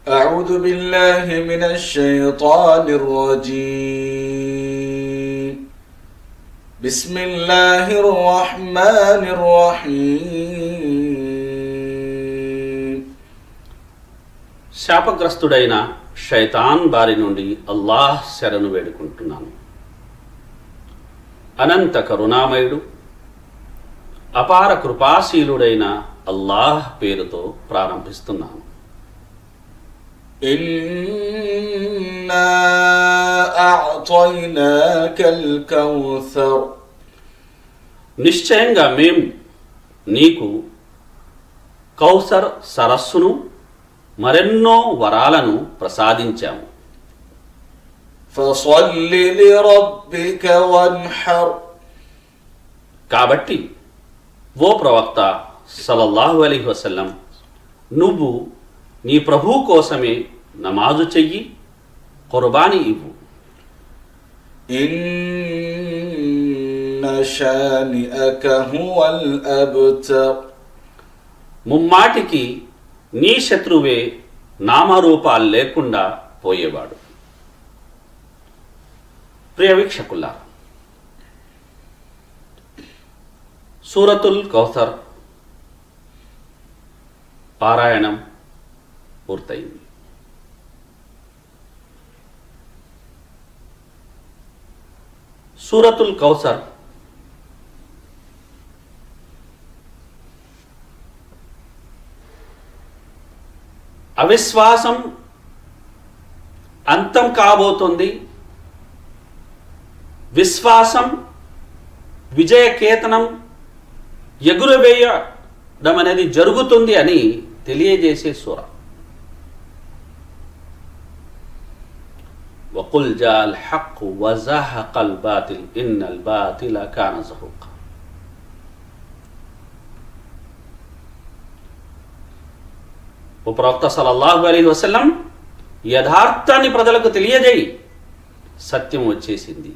أعوذ بالله من الشيطان الرجيم بسم الله الرحمن الرحيم శాపగ్రస్తుడైన శైతాన్ బారి నుండి అల్లాహ్ శరణు వేడుకుంటున్నాను అనంత కరుణామయుడు అపార కృపాశీలుడైన అల్లాహ్ పేరుతో ప్రారంభిస్తున్నాను إنا أعطيناك الكوثر నిశ్చయంగా మేం నీకు కౌసర్ సరస్సును మరెన్నో వరాలను ప్రసాదించాము فصل لربك وانحر కాబట్టి ఓ ప్రవక్త సలల్లాహు అలీ వసల్లం నువ్వు నీ ప్రభు కోసమే నమాజు చెయ్యి కుర్బానీ ఇవ్వు إن شانئك هو الأبتر ముమ్మాటికి నీ శత్రువే నామరూపాలు లేకుండా పోయేవాడు ప్రియ వీక్షకుల్లా సూరతుల్ కౌసర్ పారాయణం పూర్తయింది సూరతుల్ కౌసర్ అవిశ్వాసం అంతం కాబోతుంది విశ్వాసం విజయకేతనం ఎగురవేయడం అనేది జరుగుతుంది అని తెలియజేసే సూర వకుల్ జాల్ హక్ వజహకల్ బాతిల్ ఇన్నల్ బాతిల కాన జహూక ఓ ప్రవక్త సలల్లాహు అలీ వసల్లం యథార్థాన్ని ప్రజలకు తెలియజేయి సత్యం వచ్చేసింది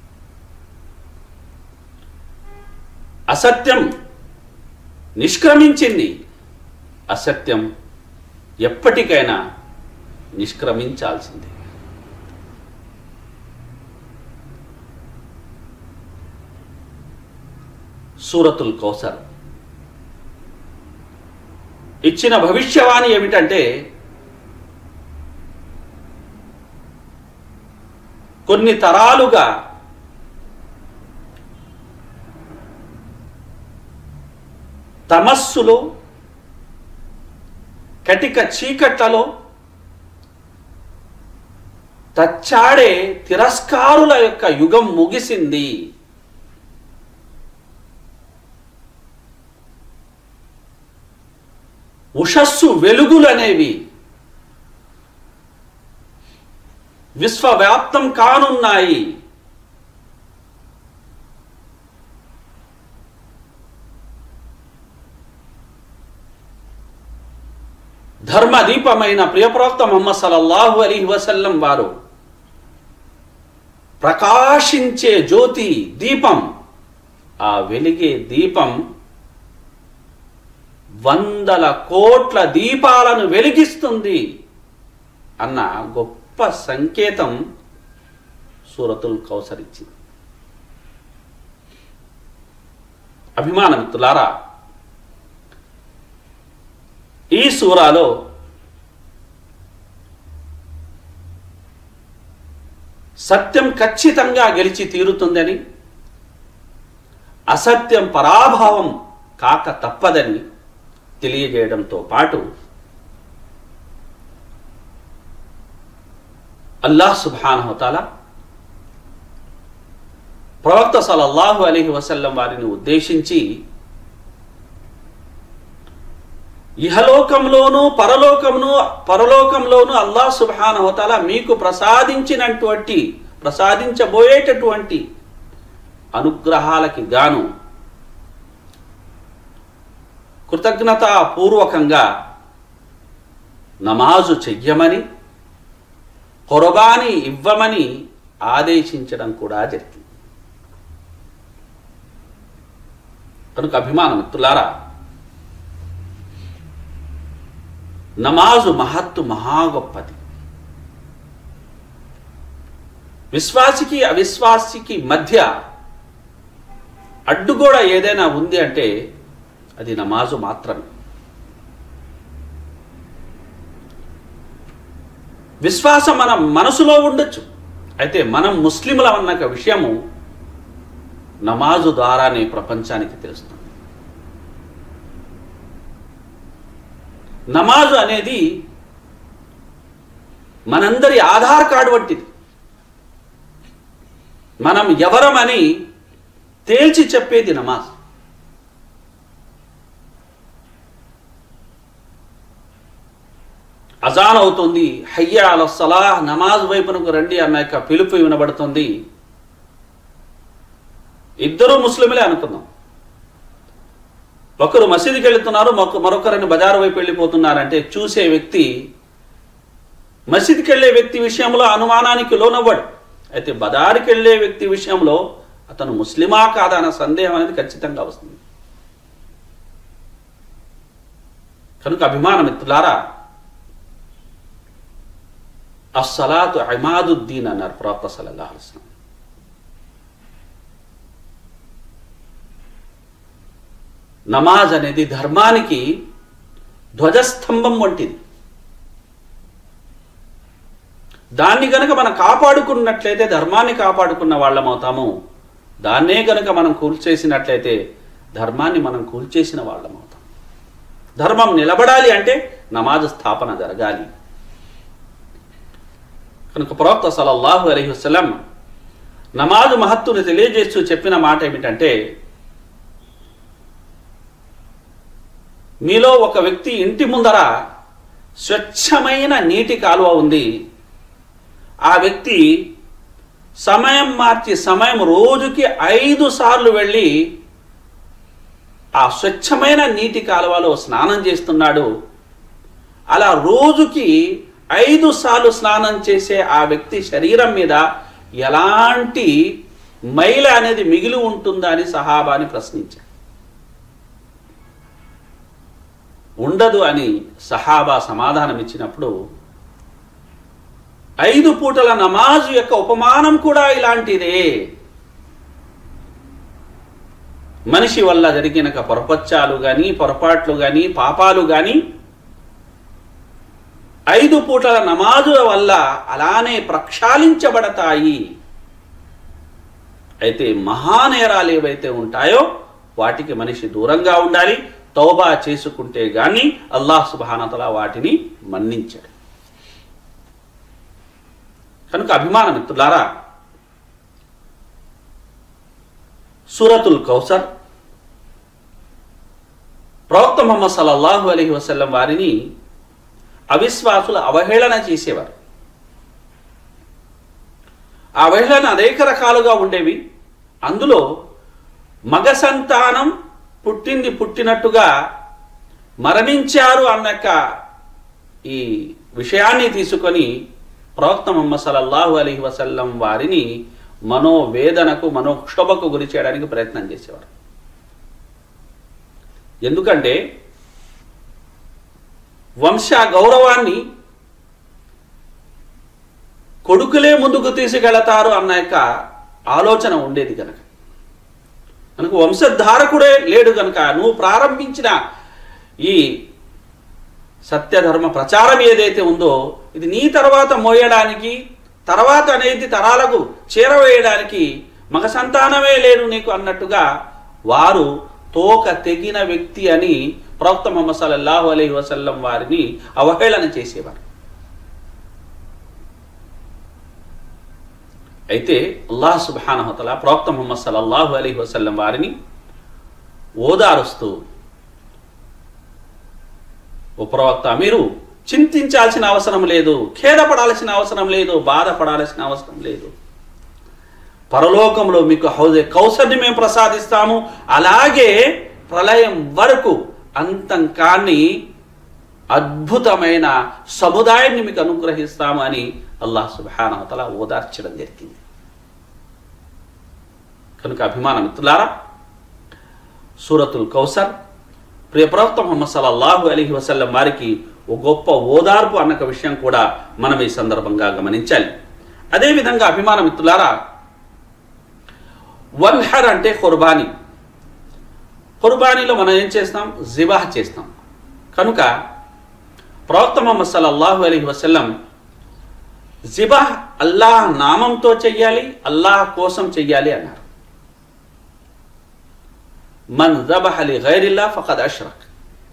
అసత్యం నిష్క్రమించింది అసత్యం ఎప్పటికైనా నిష్క్రమించాల్సిందే సూరతుల్ కౌసర్ ఇచ్చిన భవిష్యవాణి ఏమిటంటే కొన్ని తరాలుగా తమస్సులో కటిక చీకట్లలో తచ్చాడే తిరస్కారుల యొక్క యుగం ముగిసింది ఉషస్సు వెలుగులనేవి విశ్వవ్యాప్తం కానున్నాయి ధర్మదీపమైన ప్రియప్రవక్త మొహమ్మద్ సల్లల్లాహు అలీ వసల్లం వారు ప్రకాశించే జ్యోతి దీపం ఆ వెలిగే దీపం వందల కోట్ల దీపాలను వెలిగిస్తుంది అన్న గొప్ప సంకేతం సూరతుల్ కౌసర్ ఇచ్చింది అభిమానమిత్రులారా ఈ సూరాలో సత్యం ఖచ్చితంగా గెలిచి తీరుతుందని అసత్యం పరాభావం కాక తప్పదని తెలియజేయడంతో పాటు అల్లాహ్ సుబానహతాల ప్రవక్త సలల్లాహు అలీహి వసల్లం వారిని ఉద్దేశించి ఇహలోకంలోనూ పరలోకంలో పరలోకంలోనూ అల్లాహ్ సుబానహతాల మీకు ప్రసాదించినటువంటి ప్రసాదించబోయేటటువంటి అనుగ్రహాలకి గాను కృతజ్ఞతాపూర్వకంగా నమాజు చెయ్యమని కొరబాని ఇవ్వమని ఆదేశించడం కూడా జరిగింది కనుక అభిమాన మిత్రులారా నమాజు మహత్తు మహా గొప్పది విశ్వాసికి అవిశ్వాసికి మధ్య అడ్డుగోడ ఏదైనా ఉంది అంటే అది నమాజు మాత్రమే విశ్వాసం మన మనసులో ఉండొచ్చు అయితే మనం ముస్లింల అన్న విషయము నమాజు ద్వారానే ప్రపంచానికి తెలుస్తుంది నమాజు అనేది మనందరి ఆధార్ కార్డు వంటిది మనం ఎవరమని తేల్చి చెప్పేది నమాజ్ అజాన్ అవుతుంది హయ్యా అల సలాహ్ నమాజ్ వైపునకు రండి అన్న యొక్క పిలుపు వినబడుతుంది ఇద్దరు ముస్లింలే అనుకుందాం ఒకరు మసీదుకి వెళుతున్నారు మొక్క- మరొకరిని బజారు వైపు వెళ్ళిపోతున్నారంటే చూసే వ్యక్తి మసీద్కి వెళ్ళే వ్యక్తి విషయంలో అనుమానానికి లోనవ్వడు అయితే బజారుకి వెళ్ళే వ్యక్తి విషయంలో అతను ముస్లిమా కాదా అన్న సందేహం అనేది ఖచ్చితంగా వస్తుంది కనుక అభిమాన మిత్రులారా అస్సలాతు అమాదుద్దీన్ అన్నారు ప్రవక్త సల్లల్లాహు అలైహి వసల్లం నమాజ్ అనేది ధర్మానికి ధ్వజస్తంభం వంటిది దాన్ని గనక మనం కాపాడుకున్నట్లయితే ధర్మాన్ని కాపాడుకున్న వాళ్ళం అవుతాము దాన్నే గనక మనం కూల్చేసినట్లయితే ధర్మాన్ని మనం కూల్చేసిన వాళ్ళం అవుతాం ధర్మం నిలబడాలి అంటే నమాజ్ స్థాపన జరగాలి కనుక ప్రవక్త సలల్లాహు అలైహి వసల్లం నమాజు మహత్తుని తెలియజేస్తూ చెప్పిన మాట ఏమిటంటే మీలో ఒక వ్యక్తి ఇంటి ముందర స్వచ్ఛమైన నీటి కాలువ ఉంది ఆ వ్యక్తి సమయం మార్చి సమయం రోజుకి ఐదు సార్లు వెళ్ళి ఆ స్వచ్ఛమైన నీటి కాలువలో స్నానం చేస్తున్నాడు అలా రోజుకి ఐదు సార్లు స్నానం చేసే ఆ వ్యక్తి శరీరం మీద ఎలాంటి మైల అనేది మిగిలి ఉంటుందా అని సహాబాని ప్రశ్నించాడు ఉండదు అని సహాబా సమాధానం ఇచ్చినప్పుడు ఐదు పూటల నమాజు యొక్క ఉపమానం కూడా ఇలాంటిదే మనిషి వల్ల జరిగిన పొరపచ్చాలు కానీ పొరపాట్లు కానీ పాపాలు కానీ ఐదు పూటల నమాజుల వల్ల అలానే ప్రక్షాళించబడతాయి అయితే మహానేరాలు ఏవైతే ఉంటాయో వాటికి మనిషి దూరంగా ఉండాలి తౌబా చేసుకుంటే గాని అల్లాహ్ సుబానతల వాటిని మన్నించాడు కనుక అభిమాన మిత్రులారా సూరతుల్ కౌసర్ ప్రవక్త ముహమ్మద్ సల్లల్లాహు అలైహి వసల్లం వారిని అవిశ్వాసులు అవహేళన చేసేవారు ఆ అవహేళన అనేక రకాలుగా ఉండేవి అందులో మగ సంతానం పుట్టింది పుట్టినట్టుగా మరణించారు అన్నక ఈ విషయాన్ని తీసుకొని ప్రవక్త ముహమ్మద్ సల్లల్లాహు అలైహి వసల్లం వారిని మనోవేదనకు మనోక్షోభకు గురి చేయడానికి ప్రయత్నం చేసేవారు ఎందుకంటే వంశ గౌరవాన్ని కొడుకులే ముందుకు తీసుకెళతారు అన్న యొక్క ఆలోచన ఉండేది కనుక కనుక వంశధారకుడే లేడు కనుక నువ్వు ప్రారంభించిన ఈ సత్యధర్మ ప్రచారం ఏదైతే ఉందో ఇది నీ తర్వాత మోయడానికి తర్వాత అనేది తరాలకు చేరవేయడానికి మగ సంతానమే లేడు నీకు అన్నట్టుగా వారు తోక తెగిన వ్యక్తి అని ప్రవక్త ముహమ్మద్ సల్లల్లాహు అలైహి వసల్లం వారిని అవహేళన చేసేవారు అయితే అల్లాహ్ సుబానహతల ప్రవక్త ముహమ్మద్ సల్లల్లాహు అలైహి వసల్లం వారిని ఓదారుస్తూ ఓ ప్రవక్త మీరు చింతించాల్సిన అవసరం లేదు ఖేదపడాల్సిన అవసరం లేదు బాధపడాల్సిన అవసరం లేదు పరలోకంలో మీకు హౌజే కౌసర్ని మేము ప్రసాదిస్తాము అలాగే ప్రళయం వరకు అంతం కాని అద్భుతమైన సముదాయాన్ని మీకు అనుగ్రహిస్తాము అని అల్లాహ్ సుబానతల ఓదార్చడం జరిగింది కనుక అభిమాన మిత్రులారా సూరతుల్ కౌసర్ ప్రియ ప్రవక్త ముహమ్మద్ సల్లల్లాహు అలీహి వసల్లం వారికి ఒక గొప్ప ఓదార్పు అన్న ఒక విషయం కూడా మనం ఈ సందర్భంగా గమనించాలి అదేవిధంగా అభిమాన మిత్రులారా వన్హర్ అంటే ఖుర్బానీ ఖుర్బానీలో మనం ఏం చేస్తాం జిబాహ్ చేస్తాం కనుక ప్రవక్త మొహమ్మద్ సల్లల్లాహు అలైహి వసల్లం జిబాహ్ అల్లాహ్ నామంతో చెయ్యాలి అల్లాహ్ కోసం చెయ్యాలి అన్నారు మన్ జబహ లి గైరిల్లా ఫఖద్ అష్రక్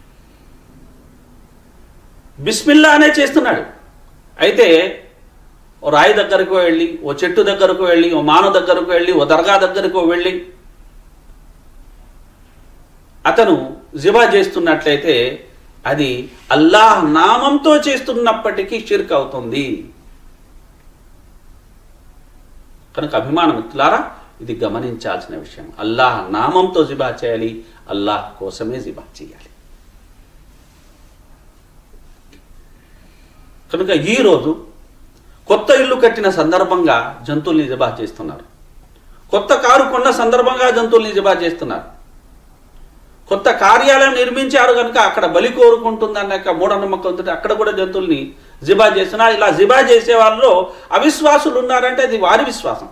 బిస్మిల్లా అనే చేస్తున్నాడు అయితే ఓ రాయి దగ్గరకు వెళ్ళి ఓ చెట్టు దగ్గరకు వెళ్ళి ఓ మాను దగ్గరకు వెళ్ళి ఓ దర్గా దగ్గరకు వెళ్ళి అతను జిబా చేస్తున్నట్లయితే అది అల్లాహ్ నామంతో చేస్తున్నప్పటికీ షిర్క్ అవుతుంది కనుక అభిమాన మిత్రులారా ఇది గమనించాల్సిన విషయం అల్లాహ్ నామంతో జిబా చేయాలి అల్లాహ్ కోసమే జిబా చేయాలి కనుక ఈరోజు కొత్త ఇల్లు కట్టిన సందర్భంగా జంతువుల్ని జిబా చేస్తున్నారు కొత్త కారు కొన్న సందర్భంగా జంతువుల్ని జిబా చేస్తున్నారు కొత్త కార్యాలయం నిర్మించారు కనుక అక్కడ బలి కోరుకుంటుందన్న యొక్క మూఢనమ్మకంతో అక్కడ కూడా జంతువుల్ని జిబా చేస్తున్నారు ఇలా జిబా చేసే వాళ్ళలో అవిశ్వాసులు ఉన్నారంటే అది వారి విశ్వాసం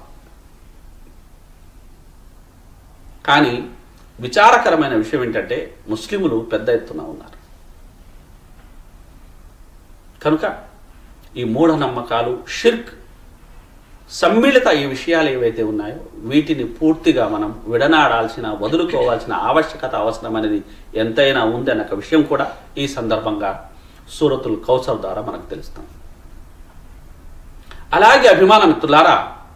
కానీ విచారకరమైన విషయం ఏంటంటే ముస్లిములు పెద్ద ఎత్తున ఉన్నారు కనుక ఈ మూఢనమ్మకాలు షిర్క్ సమ్మిళిత ఈ విషయాలు ఏవైతే ఉన్నాయో వీటిని పూర్తిగా మనం విడనాడాల్సిన వదులుకోవాల్సిన ఆవశ్యకత అవసరం అనేది ఎంతైనా ఉంది అన్న ఒక విషయం కూడా ఈ సందర్భంగా సూరతుల్ కౌసర్ ద్వారా మనకు తెలుస్తుంది అలాగే అభిమాన మిత్రులారా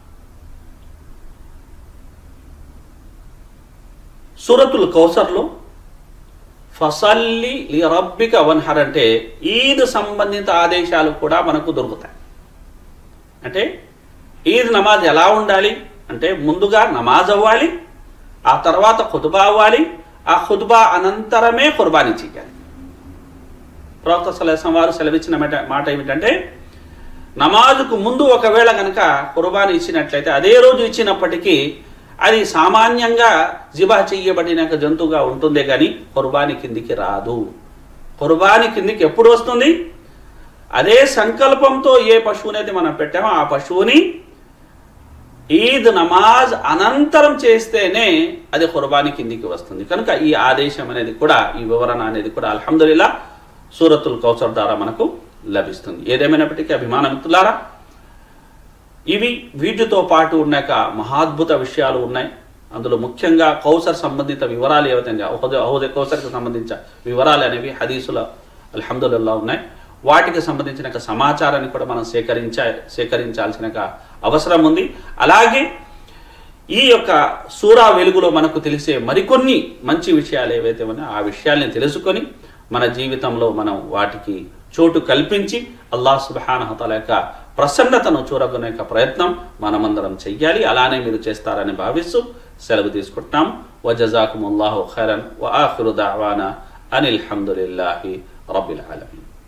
సూరతుల్ కౌసర్లో ఫసల్లి లి రబ్బిక వన్హర్ అంటే ఈద్ సంబంధిత ఆదేశాలు కూడా మనకు దొరుకుతాయి అంటే ఈద్ నమాజ్ ఎలా ఉండాలి అంటే ముందుగా నమాజ్ అవ్వాలి ఆ తర్వాత ఖుతుబా అవ్వాలి ఆ ఖుతుబా అనంతరమే కుర్బానీ చేయాలి ప్రవక్త సలహం వారు సెలవిచ్చిన మాట మాట ఏమిటంటే నమాజుకు ముందు ఒకవేళ కనుక కుర్బానీ ఇచ్చినట్లయితే అదే రోజు ఇచ్చినప్పటికీ అది సామాన్యంగా జిబా చెయ్యబడిన జంతువుగా ఉంటుందే కానీ కుర్బానీ కిందికి రాదు కుర్బానీ కిందికి ఎప్పుడు వస్తుంది అదే సంకల్పంతో ఏ పశువునైతే మనం పెట్టామో ఆ పశువుని ఈద్ నమాజ్ అనంతరం చేస్తేనే అది కుర్బానీ కిందికి వస్తుంది కనుక ఈ ఆదేశం అనేది కూడా ఈ వివరణ అనేది కూడా అల్హమ్దుల్లా సూరతుల్ కౌసర్ ద్వారా మనకు లభిస్తుంది ఏదేమైనప్పటికీ అభిమాన మిత్రులారా ఇవి వీటితో పాటు ఉన్నాక మహాద్భుత విషయాలు ఉన్నాయి అందులో ముఖ్యంగా కౌసర్ సంబంధిత వివరాలు ఏవైతే అహోద అహోద కౌసర్కి సంబంధించిన వివరాలు అనేవి హదీసుల అల్హమ్దుల్లా ఉన్నాయి వాటికి సంబంధించిన ఒక సమాచారాన్ని కూడా మనం సేకరించా సేకరించాల్సిన ఒక అవసరం ఉంది అలాగే ఈ యొక్క సూరా వెలుగులో మనకు తెలిసే మరికొన్ని మంచి విషయాలు ఏవైతే ఉన్నాయో ఆ విషయాల్ని తెలుసుకొని మన జీవితంలో మనం వాటికి చోటు కల్పించి అల్లాహ్ సుబానహతల యొక్క ప్రసన్నతను చూరగొనే యొక్క ప్రయత్నం మనమందరం చెయ్యాలి అలానే మీరు చేస్తారని భావిస్తూ సెలవు తీసుకుంటున్నాం వజజాకుముల్లాహు ఖైరన్ వ ఆఖిరు దావానా అనిల్ హమ్దులిల్లాహి రబ్బిల్ ఆలమీన్